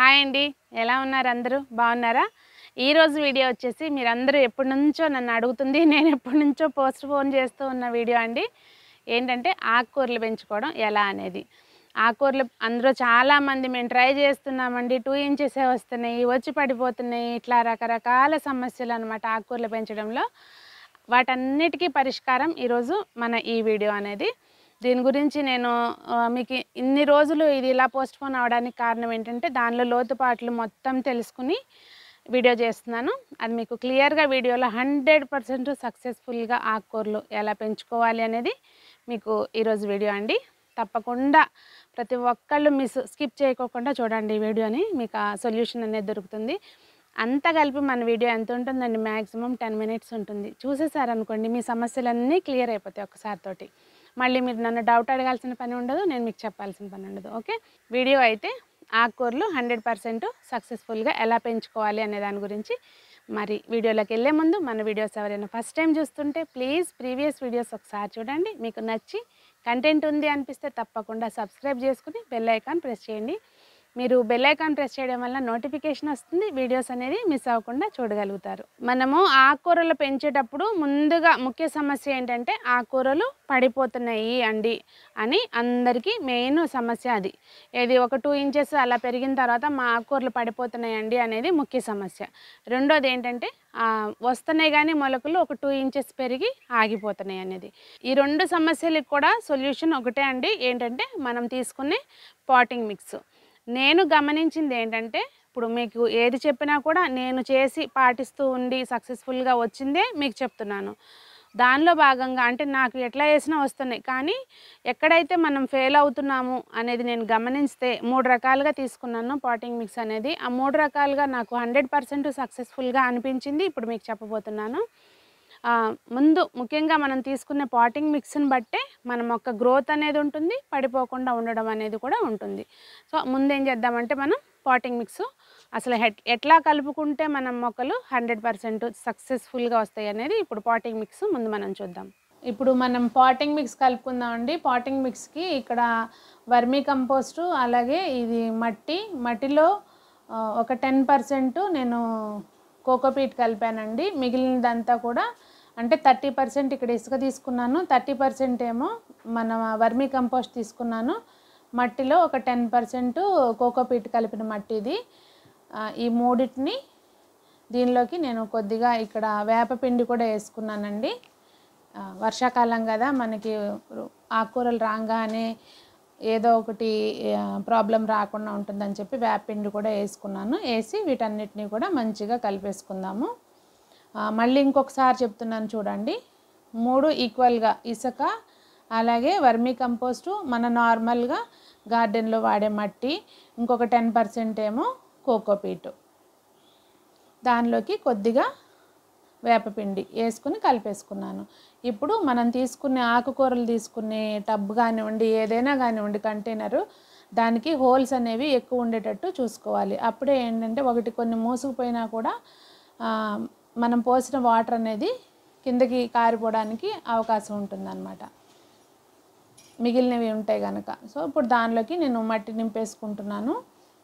hi అండి ఎలా ఉన్నారు అందరూ బాగున్నారా ఈరోజు వీడియో వచ్చేసి మీరందరూ ఎప్పటి నుంచో నన్ను అడుగుతుంది నేను ఎప్పటి నుంచో పోస్ట్ పోన్ చేస్తూ ఉన్న వీడియో అండి ఏంటంటే ఆకుకూరలు పెంచుకోవడం ఎలా అనేది ఆకుకూరలు అందరూ చాలామంది మేము ట్రై చేస్తున్నామండి టూ ఇంచెసే వస్తున్నాయి వచ్చి పడిపోతున్నాయి ఇట్లా రకరకాల సమస్యలు అనమాట ఆకుకూరలు పెంచడంలో వాటన్నిటికీ పరిష్కారం ఈరోజు మన ఈ వీడియో అనేది దీని గురించి నేను ఆ, మీకు ఇన్ని రోజులు ఇది ఇలా పోస్ట్ పోన్ అవడానికి కారణం ఏంటంటే దానిలో లోతుపాట్లు మొత్తం తెలుసుకుని వీడియో చేస్తున్నాను అది మీకు క్లియర్గా వీడియోలో హండ్రెడ్ పర్సెంట్ సక్సెస్ఫుల్గా ఆకుకూరలు ఎలా పెంచుకోవాలి అనేది మీకు ఈరోజు వీడియో అండి తప్పకుండా ప్రతి ఒక్కళ్ళు మిస్ స్కిప్ చేయకోకుండా చూడండి ఈ వీడియోని మీకు ఆ సొల్యూషన్ అనేది దొరుకుతుంది అంతా కలిపి మన వీడియో ఎంత ఉంటుందండి మ్యాక్సిమం టెన్ మినిట్స్ ఉంటుంది చూసేసారనుకోండి మీ సమస్యలన్నీ క్లియర్ అయిపోతాయి ఒక్కసారి తోటి మళ్ళీ మీరు నన్ను డౌట్ అడగాల్సిన పని ఉండదు నేను మీకు చెప్పాల్సిన పని ఉండదు ఓకే వీడియో అయితే ఆకుకూరలు హండ్రెడ్ పర్సెంట్ సక్సెస్ఫుల్గా ఎలా పెంచుకోవాలి అనే దాని గురించి మరి వీడియోలోకి వెళ్ళే ముందు మన వీడియోస్ ఎవరైనా ఫస్ట్ టైం చూస్తుంటే ప్లీజ్ ప్రీవియస్ వీడియోస్ ఒకసారి చూడండి మీకు నచ్చి కంటెంట్ ఉంది అనిపిస్తే తప్పకుండా సబ్స్క్రైబ్ చేసుకుని బెల్ ఐకాన్ ప్రెస్ చేయండి మీరు బెల్ ఐకాన్ ప్రెస్ చేయడం వల్ల నోటిఫికేషన్ వస్తుంది వీడియోస్ అనేది మిస్ అవ్వకుండా చూడగలుగుతారు మనము ఆకుకూరలు పెంచేటప్పుడు ముందుగా ముఖ్య సమస్య ఏంటంటే ఆకుకూరలు పడిపోతున్నాయి అండి అని అందరికీ మెయిన్ సమస్య అది ఏది ఒక టూ ఇంచెస్ అలా పెరిగిన తర్వాత మా ఆకుకూరలు పడిపోతున్నాయండి అనేది ముఖ్య సమస్య రెండోది ఏంటంటే ఆ, వస్తున్నాయి కానీ మొలకలు ఒక టూ ఇంచెస్ పెరిగి ఆగిపోతున్నాయి అనేది ఈ రెండు సమస్యలకు కూడా సొల్యూషన్ ఒకటే అండి ఏంటంటే మనం తీసుకునే పాటింగ్ మిక్స్ నేను గమనించింది ఏంటంటే ఇప్పుడు మీకు ఏది చెప్పినా కూడా నేను చేసి పాటిస్తూ ఉండి సక్సెస్ఫుల్గా వచ్చిందే మీకు చెప్తున్నాను దానిలో భాగంగా అంటే నాకు ఎట్లా చేసినా వస్తున్నాయి కానీ ఎక్కడైతే మనం ఫెయిల్ అవుతున్నాము అనేది నేను గమనిస్తే మూడు రకాలుగా తీసుకున్నాను పాటింగ్ మిక్స్ అనేది ఆ మూడు రకాలుగా నాకు హండ్రెడ్ పర్సెంట్ సక్సెస్ఫుల్గా అనిపించింది ఇప్పుడు మీకు చెప్పబోతున్నాను ఆ, ముందు ముఖ్యంగా మనం తీసుకునే పాటింగ్ మిక్స్ని బట్టే మన మొక్క గ్రోత్ అనేది ఉంటుంది పడిపోకుండా ఉండడం అనేది కూడా ఉంటుంది సో ముందు ఏం చేద్దామంటే మనం పాటింగ్ మిక్స్ అసలు హెట్ ఎట్లా కలుపుకుంటే మనం మొక్కలు హండ్రెడ్ పర్సెంట్ సక్సెస్ఫుల్గా వస్తాయి అనేది ఇప్పుడు పాటింగ్ మిక్స్ ముందు మనం చూద్దాం ఇప్పుడు మనం పాటింగ్ మిక్స్ కలుపుకుందామండి పాటింగ్ మిక్స్కి ఇక్కడ వర్మీ కంపోస్టు అలాగే ఇది మట్టి మట్టిలో ఆ, ఒక టెన్ పర్సెంట్ నేను కోకోపీట్ కలిపానండి మిగిలినదంతా కూడా అంటే థర్టీ పర్సెంట్ ఇక్కడ ఇసుక తీసుకున్నాను థర్టీ పర్సెంట్ ఏమో మన వర్మీ కంపోస్ట్ తీసుకున్నాను మట్టిలో ఒక టెన్ పర్సెంట్ కోకోపీట్ కలిపిన మట్టి ఇది ఆ, ఈ మూడింటిని దీనిలోకి నేను కొద్దిగా ఇక్కడ వేపపిండి కూడా వేసుకున్నానండి ఆ, వర్షాకాలం కదా మనకి ఆకుకూరలు రాగానే ఏదో ఒకటి ప్రాబ్లం రాకుండా ఉంటుందని చెప్పి వేపపిండి కూడా వేసుకున్నాను వేసి వీటన్నిటిని కూడా మంచిగా కలిపేసుకుందాము ఆ, మళ్ళీ ఇంకొకసారి చెప్తున్నాను చూడండి మూడు ఈక్వల్గా ఇసుక అలాగే వర్మీ కంపోస్టు మన నార్మల్గా గార్డెన్లో వాడే మట్టి ఇంకొక టెన్ పర్సెంట్ ఏమో కోకోపీటు దానిలోకి కొద్దిగా వేపపిండి వేసుకుని కలిపేసుకున్నాను ఇప్పుడు మనం తీసుకునే ఆకుకూరలు తీసుకునే టబ్ కానివ్వండి ఏదైనా కానివ్వండి కంటైనరు దానికి హోల్స్ అనేవి ఎక్కువ ఉండేటట్టు చూసుకోవాలి అప్పుడే ఏంటంటే ఒకటి కొన్ని మూసుకుపోయినా కూడా ఆ, మనం పోసిన వాటర్ అనేది కిందకి కారిపోవడానికి అవకాశం ఉంటుందన్నమాట మిగిలినవి ఉంటాయి కనుక సో ఇప్పుడు దానిలోకి నేను మట్టి నింపేసుకుంటున్నాను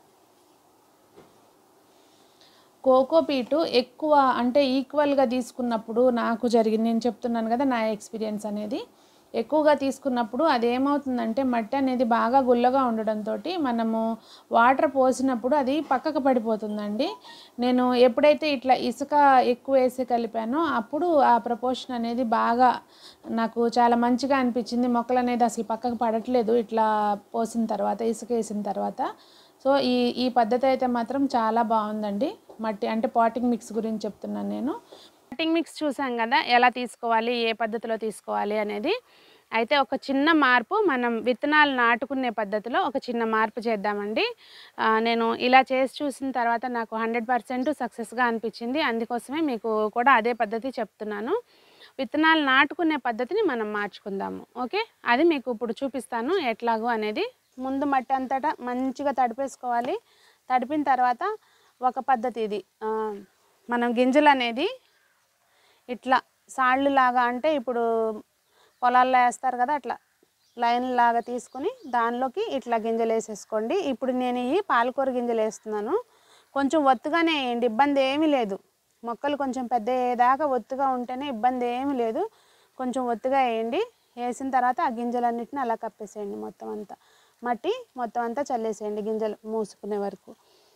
కోకోపీటు ఎక్కువ అంటే ఈక్వల్గా తీసుకున్నప్పుడు నాకు జరిగింది నేను చెప్తున్నాను కదా నా ఎక్స్పీరియన్స్ అనేది ఎక్కువగా తీసుకున్నప్పుడు అదేమవుతుందంటే మట్టి అనేది బాగా గుల్లగా ఉండడంతో మనము వాటర్ పోసినప్పుడు అది పక్కకు పడిపోతుందండి నేను ఎప్పుడైతే ఇట్లా ఇసుక ఎక్కువ వేసి కలిపానో అప్పుడు ఆ ప్రపోర్షన్ అనేది బాగా నాకు చాలా మంచిగా అనిపించింది మొక్కలు అనేది అసలు పక్కకు పడట్లేదు ఇట్లా పోసిన తర్వాత ఇసుక వేసిన తర్వాత సో ఈ ఈ పద్ధతి అయితే మాత్రం చాలా బాగుందండి మట్టి అంటే పాటింగ్ మిక్స్ గురించి చెప్తున్నాను నేను పాటింగ్ మిక్స్ చూసాం కదా ఎలా తీసుకోవాలి ఏ పద్ధతిలో తీసుకోవాలి అనేది అయితే ఒక చిన్న మార్పు మనం విత్తనాలు నాటుకునే పద్ధతిలో ఒక చిన్న మార్పు చేద్దామండి ఆ, నేను ఇలా చేసి చూసిన తర్వాత నాకు హండ్రెడ్ పర్సెంట్ సక్సెస్గా అనిపించింది అందుకోసమే మీకు కూడా అదే పద్ధతి చెప్తున్నాను విత్తనాలు నాటుకునే పద్ధతిని మనం మార్చుకుందాము ఓకే అది మీకు ఇప్పుడు చూపిస్తాను ఎట్లాగో అనేది ముందు మట్టి అంతటా మంచిగా తడిపేసుకోవాలి తడిపిన తర్వాత ఒక పద్ధతి ఇది ఆ, మనం గింజలు అనేది ఇట్లా సాళ్ళు లాగా అంటే ఇప్పుడు పొలాల్లో వేస్తారు కదా అట్లా లైన్ లాగా తీసుకుని దానిలోకి ఇట్లా గింజలు వేసేసుకోండి ఇప్పుడు నేను ఈ పాలకూర గింజలు వేస్తున్నాను కొంచెం ఒత్తుగానే వేయండి ఇబ్బంది ఏమీ లేదు మొక్కలు కొంచెం పెద్ద అయ్యేదాకా ఒత్తుగా ఉంటేనే ఇబ్బంది ఏమీ లేదు కొంచెం ఒత్తుగా వేయండి వేసిన తర్వాత ఆ గింజలన్నిటిని అలా కప్పేసేయండి మొత్తం అంతా మట్టి మొత్తం అంతా చల్లేసేయండి గింజలు మూసుకునే వరకు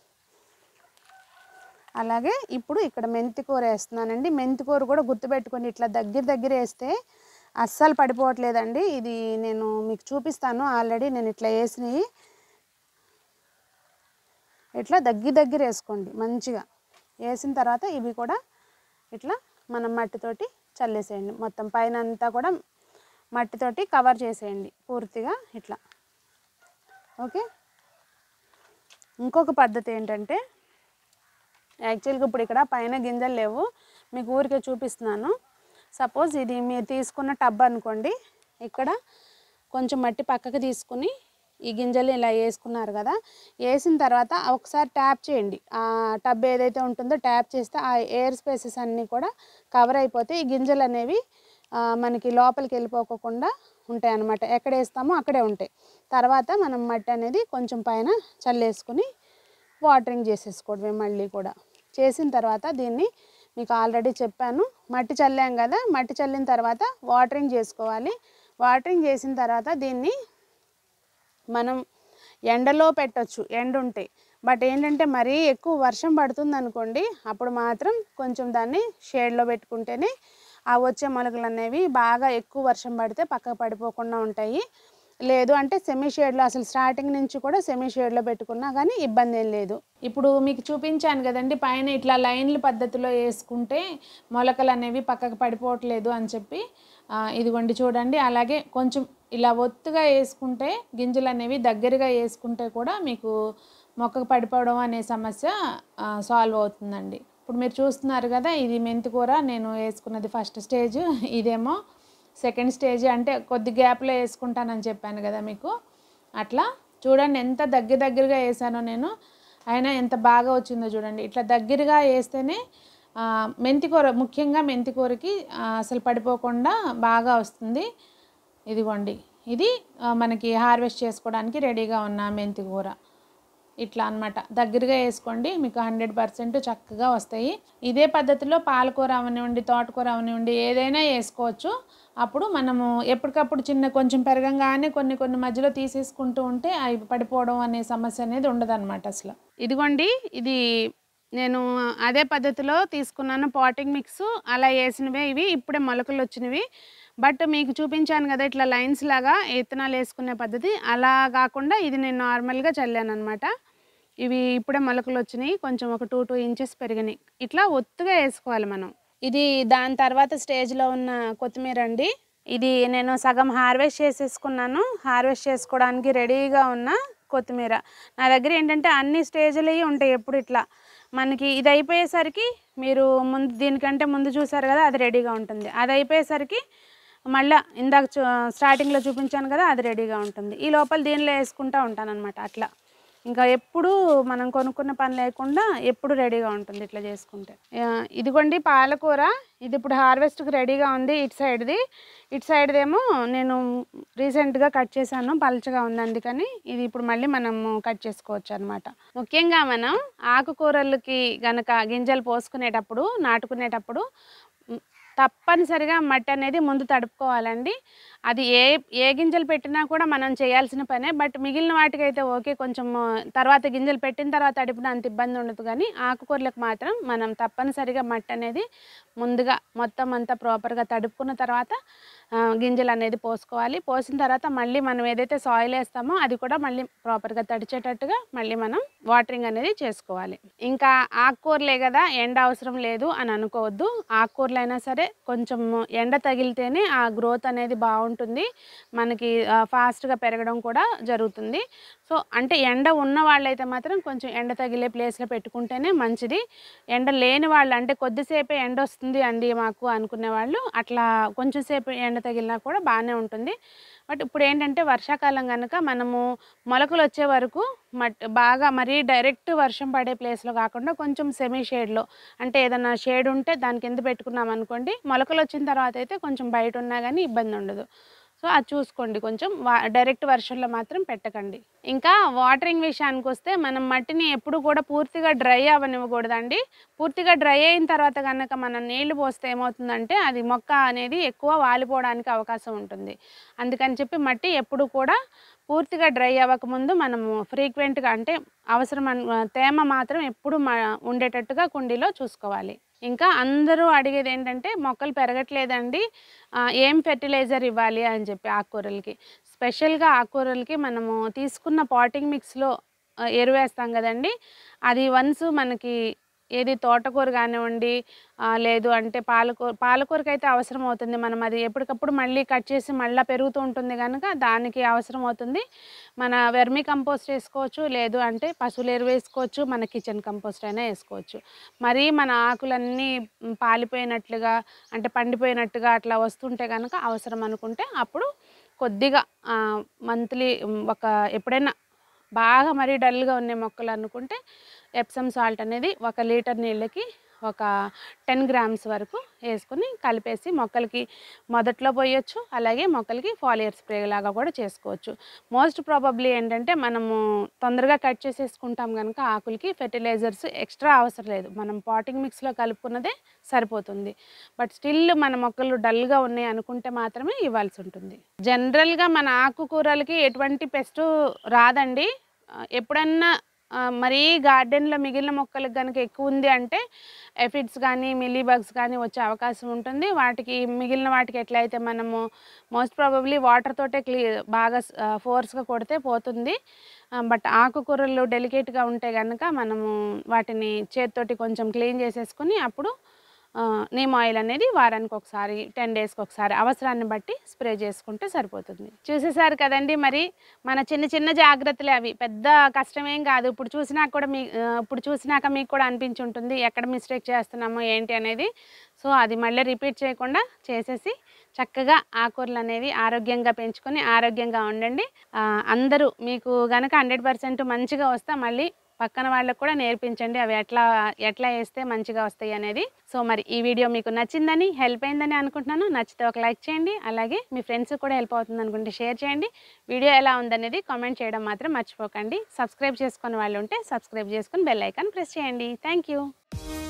అలాగే ఇప్పుడు ఇక్కడ మెంతి కూర వేస్తున్నానండి మెంతి కూర కూడా గుర్తుపెట్టుకోండి ఇట్లా దగ్గర దగ్గర వేస్తే అస్సలు పడిపోవట్లేదండి ఇది నేను మీకు చూపిస్తాను ఆల్రెడీ నేను ఇట్లా వేసినవి ఇట్లా దగ్గర దగ్గర వేసుకోండి మంచిగా వేసిన తర్వాత ఇవి కూడా ఇట్లా మనం మట్టితోటి చల్లేసేయండి మొత్తం పైన అంతా కూడా మట్టితోటి కవర్ చేసేయండి పూర్తిగా ఇట్లా ఓకే ఇంకొక పద్ధతి ఏంటంటే యాక్చువల్గా ఇప్పుడు ఇక్కడ పైన గింజలు లేవు మీకు ఊరికే చూపిస్తున్నాను సపోజ్ ఇది మీరు తీసుకున్న టబ్ అనుకోండి ఇక్కడ కొంచెం మట్టి పక్కకి తీసుకుని ఈ గింజలు ఇలా వేసుకున్నారు కదా వేసిన తర్వాత ఒకసారి ట్యాప్ చేయండి ఆ టబ్ ఏదైతే ఉంటుందో ట్యాప్ చేస్తే ఆ ఎయిర్ స్పేసెస్ అన్నీ కూడా కవర్ అయిపోతే ఈ గింజలు అనేవి ఆ, మనకి లోపలికి వెళ్ళిపోకుండా ఉంటాయి అన్నమాట ఎక్కడ వేస్తామో అక్కడే ఉంటాయి తర్వాత మనం మట్టి అనేది కొంచెం పైన చల్లేసుకుని వాటరింగ్ చేసేసుకోవడమే మళ్ళీ కూడా చేసిన తర్వాత దీన్ని మీకు ఆల్రెడీ చెప్పాను మట్టి చల్లాం కదా మట్టి చల్లిన తర్వాత వాటరింగ్ చేసుకోవాలి వాటరింగ్ చేసిన తర్వాత దీన్ని మనం ఎండలో పెట్టొచ్చు ఎండ ఉంటే బట్ ఏంటంటే మరీ ఎక్కువ వర్షం పడుతుంది అనుకోండి అప్పుడు మాత్రం కొంచెం దాన్ని షేడ్లో పెట్టుకుంటేనే ఆ వచ్చే మొలకలు అనేవి బాగా ఎక్కువ వర్షం పడితే పక్కకు పడిపోకుండా ఉంటాయి లేదు అంటే సెమీ షేడ్లో అసలు స్టార్టింగ్ నుంచి కూడా సెమీ షేడ్లో పెట్టుకున్నా కానీ ఇబ్బంది ఏం లేదు ఇప్పుడు మీకు చూపించాను కదండి పైన ఇట్లా లైన్ల పద్ధతిలో వేసుకుంటే మొలకలు అనేవి పక్కకు పడిపోవట్లేదు అని చెప్పి ఆ, ఇదిగోండి చూడండి అలాగే కొంచెం ఇలా ఒత్తుగా వేసుకుంటే గింజలు అనేవి దగ్గరగా వేసుకుంటే కూడా మీకు మొక్కకు పడిపోవడం అనే సమస్య సాల్వ్ అవుతుందండి ఇప్పుడు మీరు చూస్తున్నారు కదా ఇది మెంతికూర నేను వేసుకున్నది ఫస్ట్ స్టేజ్ ఇదేమో సెకండ్ స్టేజ్ అంటే కొద్ది గ్యాప్లో వేసుకుంటానని చెప్పాను కదా మీకు అట్లా చూడండి ఎంత దగ్గర దగ్గరగా వేసానో నేను అయినా ఎంత బాగా వచ్చిందో చూడండి ఇట్లా దగ్గరగా వేస్తేనే ఆ, మెంతికూర ముఖ్యంగా మెంతికూరకి ఆ, అసలు పడిపోకుండా బాగా వస్తుంది ఇదిగోండి ఇది ఆ, మనకి హార్వెస్ట్ చేసుకోవడానికి రెడీగా ఉన్న మెంతికూర ఇట్లా అన్నమాట దగ్గరగా వేసుకోండి మీకు హండ్రెడ్ పర్సెంట్ చక్కగా వస్తాయి ఇదే పద్ధతిలో పాలకూర అవనివ్వండి తోటకూర అవనివ్వండి ఏదైనా వేసుకోవచ్చు అప్పుడు మనము ఎప్పటికప్పుడు చిన్న కొంచెం పెరగంగానే కొన్ని కొన్ని మధ్యలో తీసేసుకుంటూ ఉంటే అవి పడిపోవడం అనే సమస్య అనేది ఉండదన్నమాట అసలు ఇదిగోండి ఇది నేను అదే పద్ధతిలో తీసుకున్నాను పాటింగ్ మిక్స్ అలా వేసినవే ఇవి ఇప్పుడే మొలకలు వచ్చినవి బట్ మీకు చూపించాను కదా ఇట్లా లైన్స్ లాగా ఇత్తనాలు వేసుకునే పద్ధతి అలా కాకుండా ఇది నేను నార్మల్గా చల్లాను అనమాట ఇవి ఇప్పుడే మొలకలు వచ్చినాయి కొంచెం ఒక టూ టూ ఇంచెస్ పెరిగినాయి ఇట్లా ఒత్తుగా వేసుకోవాలి మనం ఇది దాని తర్వాత స్టేజ్లో ఉన్న కొత్తిమీర అండి ఇది నేను సగం హార్వెస్ట్ చేసేసుకున్నాను హార్వెస్ట్ చేసుకోవడానికి రెడీగా ఉన్న కొత్తిమీర నా దగ్గర ఏంటంటే అన్ని స్టేజ్లు ఉంటాయి ఎప్పుడు ఇట్లా మనకి ఇది అయిపోయేసరికి మీరు ముందు దీనికంటే ముందు చూసారు కదా అది రెడీగా ఉంటుంది అది అయిపోయేసరికి మళ్ళీ ఇందాక చూ స్టార్టింగ్లో చూపించాను కదా అది రెడీగా ఉంటుంది ఈ లోపల దీనిలో వేసుకుంటూ ఉంటాను అనమాట అట్లా ఇంకా ఎప్పుడు మనం కొనుక్కున్న పని లేకుండా ఎప్పుడు రెడీగా ఉంటుంది ఇట్లా చేసుకుంటే ఆ, ఇదిగోండి పాలకూర ఇది ఇప్పుడు హార్వెస్ట్కి రెడీగా ఉంది ఇటు సైడ్ది ఇటు సైడ్దేమో నేను రీసెంట్గా కట్ చేశాను పలచగా ఉంది అందుకని ఇది ఇప్పుడు మళ్ళీ మనము కట్ చేసుకోవచ్చు అనమాట ముఖ్యంగా మనం ఆకుకూరలకి గనక గింజలు పోసుకునేటప్పుడు నాటుకునేటప్పుడు మ్, తప్పనిసరిగా మట్టి అనేది ముందు తడుపుకోవాలండి అది ఏ ఏ గింజలు పెట్టినా కూడా మనం చేయాల్సిన పనే బట్ మిగిలిన వాటికైతే ఓకే కొంచెం ఆ, తర్వాత గింజలు పెట్టిన తర్వాత తడిపిన అంత ఇబ్బంది ఉండదు కానీ ఆకుకూరలకు మాత్రం మనం తప్పనిసరిగా మట్టి అనేది ముందుగా మొత్తం అంతా ప్రాపర్గా తడుపుకున్న తర్వాత ఆ, గింజలు అనేది పోసుకోవాలి పోసిన తర్వాత మళ్ళీ మనం ఏదైతే సాయిల్ వేస్తామో అది కూడా మళ్ళీ ప్రాపర్గా తడిచేటట్టుగా మళ్ళీ మనం వాటరింగ్ అనేది చేసుకోవాలి ఇంకా ఆకుకూరలే కదా ఎండ అవసరం లేదు అని అనుకోవద్దు ఆకుకూరలు అయినా సరే కొంచెం ఎండ తగిలితేనే ఆ గ్రోత్ అనేది బాగుంటుంది మనకి ఆ, ఫాస్ట్గా పెరగడం కూడా జరుగుతుంది సో అంటే ఎండ ఉన్న వాళ్ళైతే మాత్రం కొంచెం ఎండ తగిలే ప్లేస్లో పెట్టుకుంటేనే మంచిది ఎండ లేని వాళ్ళు అంటే కొద్దిసేపే ఎండ వస్తుంది అండి మాకు అనుకునే వాళ్ళు అట్లా కొంచెం సేపు ఎండ తగిలినా కూడా బాగానే ఉంటుంది బట్ ఇప్పుడు ఏంటంటే వర్షాకాలం కనుక మనము మొలకలు వచ్చే వరకు మట్ బాగా మరీ డైరెక్ట్ వర్షం పడే ప్లేస్లో కాకుండా కొంచెం సెమీ షేడ్లో అంటే ఏదైనా షేడ్ ఉంటే దాని కింద పెట్టుకున్నాం అనుకోండి మొలకలు వచ్చిన తర్వాత అయితే కొంచెం బయట ఉన్నా కానీ ఇబ్బంది ఉండదు సో అది చూసుకోండి కొంచెం వా డైరెక్ట్ వర్షంలో మాత్రం పెట్టకండి ఇంకా వాటరింగ్ విషయానికి వస్తే మనం మట్టిని ఎప్పుడు కూడా పూర్తిగా డ్రై అవ్వనివ్వకూడదండి పూర్తిగా డ్రై అయిన తర్వాత కనుక మనం నీళ్లు పోస్తే ఏమవుతుందంటే అది మొక్క అనేది ఎక్కువ వాలిపోవడానికి అవకాశం ఉంటుంది అందుకని చెప్పి మట్టి ఎప్పుడు కూడా పూర్తిగా డ్రై అవ్వకముందు మనము ఫ్రీక్వెంట్గా అంటే అవసరం అన్- తేమ మాత్రం ఎప్పుడు మ ఉండేటట్టుగా కుండీలో చూసుకోవాలి ఇంకా అందరూ అడిగేది ఏంటంటే మొక్కలు పెరగట్లేదండి ఆ, ఏం ఫెర్టిలైజర్ ఇవ్వాలి అని చెప్పి ఆకుకూరలకి స్పెషల్గా ఆకుకూరలకి మనము తీసుకున్న పాటింగ్ మిక్స్లో ఎరువు వేస్తాం కదండి అది వన్స్ మనకి ఏది తోటకూర కానివ్వండి ఆ, లేదు అంటే పాలకూర పాలకూరకి అయితే అవసరం అవుతుంది మనం అది ఎప్పటికప్పుడు మళ్ళీ కట్ చేసి మళ్ళీ పెరుగుతూ ఉంటుంది కనుక దానికి అవసరం అవుతుంది మన వెర్మి కంపోస్ట్ వేసుకోవచ్చు లేదు అంటే పశువుల ఎరువు వేసుకోవచ్చు మన కిచెన్ కంపోస్ట్ అయినా వేసుకోవచ్చు మరీ మన ఆకులన్నీ మ్, పాలిపోయినట్లుగా అంటే పండిపోయినట్టుగా అట్లా వస్తుంటే కనుక అవసరం అనుకుంటే అప్పుడు కొద్దిగా మంత్లీ ఒక ఎప్పుడైనా బాగా మరీ డల్గా ఉన్న మొక్కలు అనుకుంటే ఎప్సమ్ సాల్ట్ అనేది ఒక లీటర్ నీళ్ళకి ఒక టెన్ గ్రామ్స్ వరకు వేసుకుని కలిపేసి మొక్కలకి మొదట్లో పోయొచ్చు అలాగే మొక్కలకి ఫాలియర్ స్ప్రే లాగా కూడా చేసుకోవచ్చు మోస్ట్ ప్రాబబ్లీ ఏంటంటే మనము తొందరగా కట్ చేసేసుకుంటాం కనుక ఆకులకి ఫెర్టిలైజర్స్ ఎక్స్ట్రా అవసరం లేదు మనం పాటింగ్ మిక్స్లో కలుపుకున్నదే సరిపోతుంది బట్ స్టిల్ మన మొక్కలు డల్గా ఉన్నాయి అనుకుంటే మాత్రమే ఇవ్వాల్సి ఉంటుంది జనరల్గా మన ఆకుకూరలకి ఎటువంటి పెస్ట్ రాదండి ఆ, ఎప్పుడన్నా ఆ, మరీ గార్డెన్లో మిగిలిన మొక్కలకు కనుక ఎక్కువ ఉంది అంటే ఎఫిడ్స్ కానీ మిల్లీ బగ్స్ కానీ వచ్చే అవకాశం ఉంటుంది వాటికి మిగిలిన వాటికి ఎట్లయితే మనము మోస్ట్ ప్రాబబ్లీ వాటర్ తోటే క్లీ బాగా ఫోర్స్గా కొడితే పోతుంది బట్ ఆకుకూరలు డెలికేట్గా ఉంటే కనుక మనము వాటిని చేతితోటి కొంచెం క్లీన్ చేసేసుకుని అప్పుడు నీమ్ ఆయిల్ అనేది వారానికి ఒకసారి టెన్ డేస్కి ఒకసారి అవసరాన్ని బట్టి స్ప్రే చేసుకుంటే సరిపోతుంది చూసేసారు కదండి మరి మన చిన్న చిన్న జాగ్రత్తలే అవి పెద్ద కష్టమేం కాదు ఇప్పుడు చూసినాక కూడా మీ ఆ, ఇప్పుడు చూసినాక మీకు కూడా అనిపించి ఉంటుంది ఎక్కడ మిస్టేక్ చేస్తున్నామో ఏంటి అనేది సో అది మళ్ళీ రిపీట్ చేయకుండా చేసేసి చక్కగా ఆకూరలు అనేవి ఆరోగ్యంగా పెంచుకొని ఆరోగ్యంగా ఉండండి ఆ, అందరూ మీకు గనక హండ్రెడ్ పర్సెంట్ మంచిగా వస్తే మళ్ళీ పక్కన వాళ్ళకు కూడా నేర్పించండి అవి ఎట్లా ఎట్లా వేస్తే మంచిగా వస్తాయి అనేది సో మరి ఈ వీడియో మీకు నచ్చిందని హెల్ప్ అయిందని అనుకుంటున్నాను నచ్చితే ఒక లైక్ చేయండి అలాగే మీ ఫ్రెండ్స్ కూడా హెల్ప్ అవుతుంది అనుకుంటే షేర్ చేయండి వీడియో ఎలా ఉందనేది కామెంట్ చేయడం మాత్రం మర్చిపోకండి సబ్స్క్రైబ్ చేసుకుని వాళ్ళు ఉంటే సబ్స్క్రైబ్ చేసుకుని బెల్ ఐకాన్ ప్రెస్ చేయండి థ్యాంక్ యూ